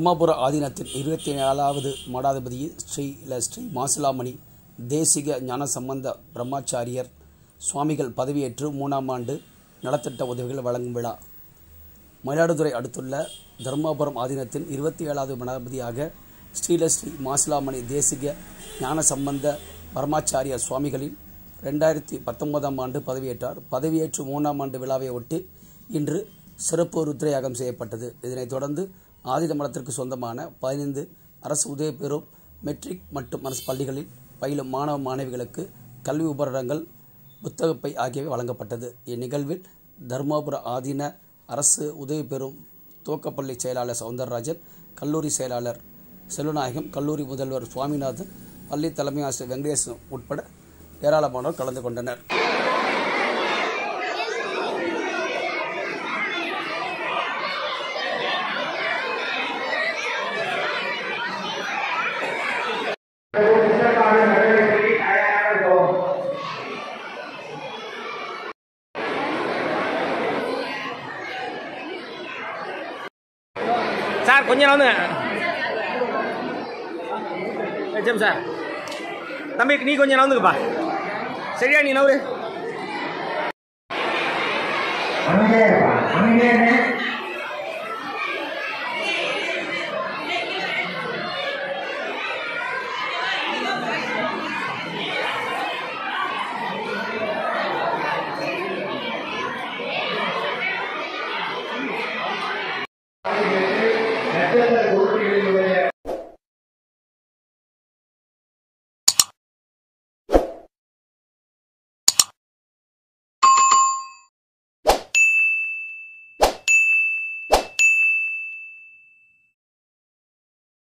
தர்மாபுர ஆதீனத்தின் இருபத்தி ஏழாவது மடாதிபதி ஸ்ரீ ல ஸ்ரீ மாசிலாமணி தேசிக ஞானசம்பந்த பிரம்மாச்சாரியர் சுவாமிகள் பதவியேற்று மூணாம் ஆண்டு நலத்திட்ட உதவிகள் வழங்கும் விழா மயிலாடுதுறை அடுத்துள்ள தர்மாபுரம் ஆதீனத்தின் இருபத்தி ஏழாவது மடாதிபதியாக ஸ்ரீலஸ்ரீ மாசிலாமணி தேசிக ஞானசம்பந்த பரமாச்சாரியர் சுவாமிகளின் ரெண்டாயிரத்தி பத்தொன்பதாம் ஆண்டு பதவியேற்றார் பதவியேற்று மூணாம் ஆண்டு விழாவை ஒட்டி இன்று சிறப்பு ருத்ரயாகம் செய்யப்பட்டது இதனைத் தொடர்ந்து ஆதித மடத்திற்கு சொந்தமான பதினைந்து அரசு உதவி பெறும் மெட்ரிக் மற்றும் அரசு பள்ளிகளில் பயிலும் மாணவ மாணவிகளுக்கு கல்வி உபகரணங்கள் புத்தகப்பை ஆகியவை வழங்கப்பட்டது இந்நிகழ்வில் தர்மபுர ஆதீன அரசு உதவி பெறும் துவக்கப்பள்ளி செயலாளர் சவுந்தரராஜன் கல்லூரி செயலாளர் செல்வநாயகம் கல்லூரி முதல்வர் சுவாமிநாதன் பள்ளி தலைமை ஆசிரியர் வெங்கடேசன் உட்பட ஏராளமானோர் கலந்து கொண்டனர் சார் கொஞ்சம் நவுங்க ஜெம் சார் தம்பி நீ கொஞ்சம் நவுந்துக்குப்பா சரியா நீ நவுரு அமைதியா இருப்பா அமைதியா இரு.